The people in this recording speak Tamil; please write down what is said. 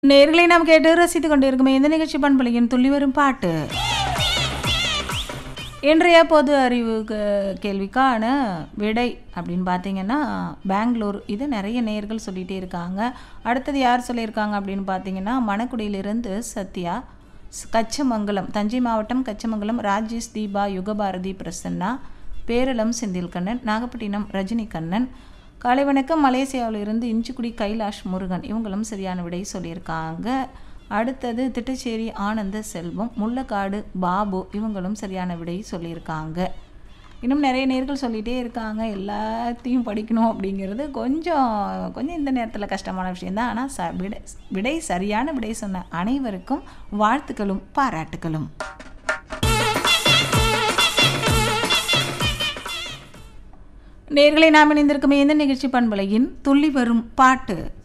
நேர்களை நாம் கேட்டு ரசித்துக் கொண்டிருக்கும் இந்த நிகழ்ச்சி பண்பலையின் துள்ளி வரும் பாட்டு இன்றைய பொது அறிவு க- கேள்விக்கான விடை அப்படின்னு பார்த்தீங்கன்னா பெங்களூர் இது நிறைய நேர்கள் சொல்லிகிட்டே இருக்காங்க அடுத்தது யார் சொல்லியிருக்காங்க அப்படின்னு பார்த்தீங்கன்னா மணக்குடியிலிருந்து சத்யா ஸ்- கச்சமங்கலம் தஞ்சை மாவட்டம் கச்சமங்கலம் ராஜேஷ் தீபா யுகபாரதி பிரசன்னா பேரளம் செந்தில்கண்ணன் நாகப்பட்டினம் ரஜினிகண்ணன் காலை வணக்கம் மலேசியாவிலிருந்து இஞ்சிக்குடி கைலாஷ் முருகன் இவங்களும் சரியான விடை சொல்லியிருக்காங்க அடுத்தது திட்டச்சேரி ஆனந்த செல்வம் முள்ளக்காடு பாபு இவங்களும் சரியான விடை சொல்லியிருக்காங்க இன்னும் நிறைய நேர்கள் சொல்லிகிட்டே இருக்காங்க எல்லாத்தையும் படிக்கணும் அப்படிங்கிறது கொஞ்சம் கொஞ்சம் இந்த நேரத்தில் கஷ்டமான விஷயந்தான் ஆனால் ச விடை விடை சரியான விடை சொன்ன அனைவருக்கும் வாழ்த்துக்களும் பாராட்டுகளும் நேர்களை நாம் இணைந்திருக்குமே இந்த நிகழ்ச்சி பண்பலையின் துள்ளி வரும் பாட்டு